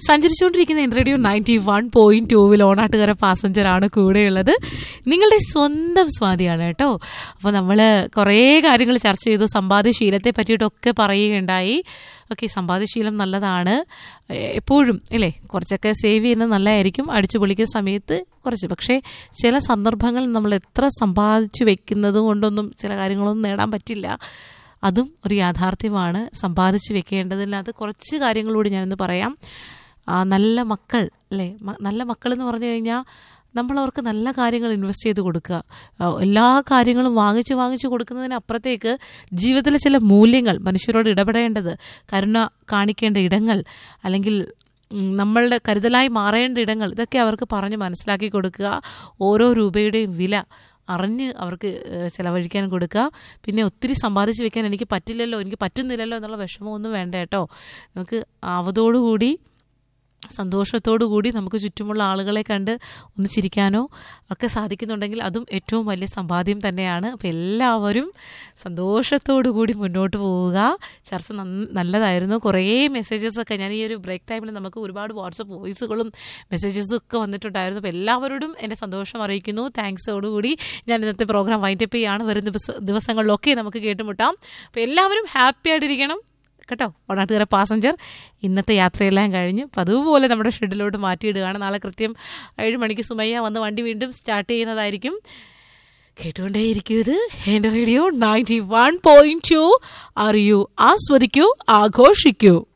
സഞ്ചരിച്ചുകൊണ്ടിരിക്കുന്ന എൻ radio ninety one point ടൂവിൽ ഓണാട്ടുകാര പാസഞ്ചറാണ് കൂടെയുള്ളത് നിങ്ങളുടെ സ്വന്തം സ്വാതിയാണ് കേട്ടോ അപ്പോൾ നമ്മൾ കുറേ കാര്യങ്ങൾ ചർച്ച ചെയ്തു സമ്പാദ്യശീലത്തെ പറ്റിയിട്ടൊക്കെ പറയുകയുണ്ടായി ഓക്കെ സമ്പാദ്യശീലം നല്ലതാണ് എ- എപ്പോഴും ഇല്ലേ കുറച്ചൊക്കെ സേവ് ചെയ്യുന്നത് നല്ലതായിരിക്കും അടിച്ചു പൊളിക്കുന്ന സമയത്ത് കുറച്ച് പക്ഷേ ചില സന്ദർഭങ്ങളിൽ നമ്മൾ എത്ര സമ്പാദിച്ചു വെക്കുന്നത് കൊണ്ടൊന്നും ചില കാര്യങ്ങളൊന്നും നേടാൻ പറ്റില്ല അതും ഒരു യാഥാർത്ഥ്യമാണ് സമ്പാദിച്ച് വെക്കേണ്ടതിനകത്ത് കുറച്ച് കാര്യങ്ങളൂടി ഞാനിന്ന് പറയാം ആ, നല്ല മക്കൾ അല്ലേ മ- നല്ല മക്കൾ എന്ന് പറഞ്ഞു കഴിഞ്ഞാൽ നമ്മൾ അവർക്ക് നല്ല കാര്യങ്ങൾ ഇൻവെസ്റ്റ് ചെയ്ത് കൊടുക്കുക ആ, എല്ലാ കാര്യങ്ങളും വാങ്ങിച്ച് വാങ്ങിച്ച് കൊടുക്കുന്നതിനപ്പുറത്തേക്ക് ജീവിതത്തിലെ ചില മൂല്യങ്ങൾ മനുഷ്യരോട് ഇടപെടേണ്ടത് കരുണ കാണിക്കേണ്ട ഇടങ്ങൾ അല്ലെങ്കിൽ ഉം, നമ്മളുടെ കരുതലായി മാറേണ്ട ഇടങ്ങൾ ഇതൊക്കെ അവർക്ക് പറഞ്ഞ് മനസ്സിലാക്കി കൊടുക്കുക ഓരോ രൂപയുടെയും വില അറിഞ്ഞ് അവർക്ക് ഏഹ്, ചെലവഴിക്കാൻ കൊടുക്കുക പിന്നെ ഒത്തിരി സമ്പാദിച്ച് വെക്കാൻ എനിക്ക് പറ്റില്ലല്ലോ എനിക്ക് പറ്റുന്നില്ലല്ലോ എന്നുള്ള വിഷമമൊന്നും വേണ്ട കേട്ടോ നമുക്ക് ആവതോടുകൂടി സന്തോഷത്തോടു കൂടി നമുക്ക് ചുറ്റുമുള്ള ആളുകളെ കണ്ട് ഒന്ന് ചിരിക്കാനോ ഒക്കെ സാധിക്കുന്നുണ്ടെങ്കിൽ അതും ഏറ്റവും വലിയ സമ്പാദ്യം തന്നെയാണ് അപ്പം എല്ലാവരും സന്തോഷത്തോടു കൂടി മുന്നോട്ട് പോവുക ചർച്ച നന്ന- നല്ലതായിരുന്നു കുറേ മെസ്സേജസ് ഒക്കെ ഞാൻ ഈ ഒരു ബ്രേക്ക് ടൈമിൽ നമുക്ക് ഒരുപാട് വാട്സപ്പ് വോയിസുകളും മെസ്സേജസും ഒക്കെ വന്നിട്ടുണ്ടായിരുന്നു അപ്പോൾ എല്ലാവരോടും എൻ്റെ സന്തോഷം അറിയിക്കുന്നു താങ്ക്സോടുകൂടി ഞാൻ ഇന്നത്തെ പ്രോഗ്രാം വൈൻഡപ്പ് ചെയ്യാണ് വരും ദിവസ ദിവസങ്ങളിലൊക്കെ നമുക്ക് കേട്ടുമുട്ടാം അപ്പോൾ എല്ലാവരും ഹാപ്പി ആയിട്ടിരിക്കണം കേട്ടോ ഓണാട്ടുകര പാസഞ്ചർ ഇന്നത്തെ യാത്രയെല്ലാം കഴിഞ്ഞ് പതിവ് പോലെ നമ്മുടെ ഷെഡിലോട്ട് മാറ്റിയിടുകയാണ് നാളെ കൃത്യം ഏഴ് മണിക്ക് സുമയ്യ വന്ന് വണ്ടി വീണ്ടും സ്റ്റാർട്ട് ചെയ്യുന്നതായിരിക്കും കേട്ടുകൊണ്ടേയിരിക്കൂ ഇത് എൻ്റെ radio ninety one point two അറിയൂ ആസ്വദിക്കൂ ആഘോഷിക്കൂ